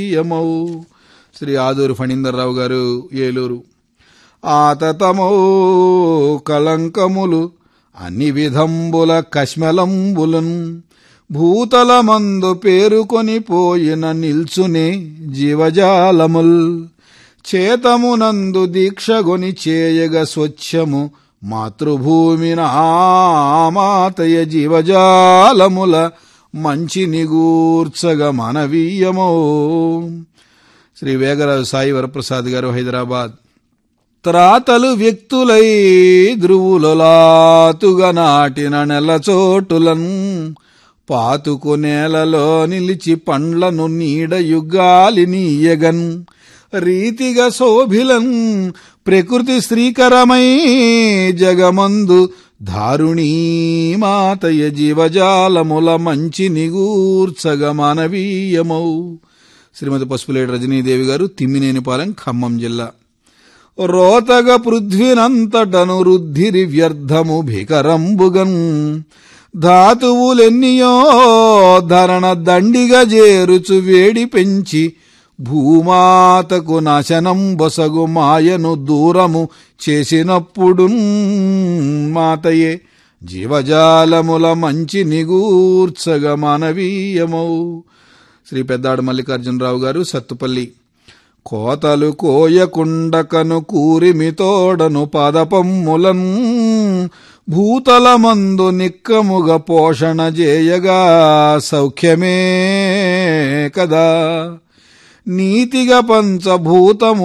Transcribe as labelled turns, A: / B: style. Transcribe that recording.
A: యమౌ శ్రీ ఆదూరు ఫణీందర్రావు గారు ఏలూరు ఆతతమో కలంకములు అన్ని విధంబుల కశ్మలంబులన్ భూతలమందు పేరుకొని పోయిన నిల్చునే జీవజాలముల్ చేతమునందు దీక్షగొని చేయగ స్వచ్ఛము మాతృభూమిన మాతయ జీవజాలముల మంచి నిగూర్చగ మనవీయమో శ్రీ వేగరాజు సాయి వరప్రసాద్ గారు హైదరాబాద్ త్రాతలు వ్యక్తులై ధ్రువులలాతుగా నాటిన నెల చోటులన్ పాతుకు నేలలో నిలిచి పండ్లను నీడ యుగాలి నీయగన్ రీతిగా శోభిలన్ ప్రకృతి శ్రీకరమై జగమందు దారుణీ మాతయ జీవజాలముల మంచి నిగూర్చగ మానవీయమౌ శ్రీమతి పసుపులేటి రజనీదేవి గారు తిమ్మినేనిపాలెం ఖమ్మం జిల్లా రోతగ పృథ్వీనంతటను రుద్ధిరి వ్యర్థము భీకరంబుగన్ ధాతువులెన్నియో ధరణ దండిగా చేరుచు వేడి పెంచి భూమాతకు నాశనం బొసగు మాయను దూరము చేసినప్పుడు మాతయే జీవజాలముల మంచి నిగూర్చగ మానవీయమౌ శ్రీ పెద్దాడు మల్లికార్జునరావు గారు సత్తుపల్లి కోతలు కోయకుండకను కూరిమి తోడను పాదపమ్ములన్ భూతలమందు నిక్కముగ పోషణ చేయగా సౌఖ్యమే కదా నీతిగా పంచభూతము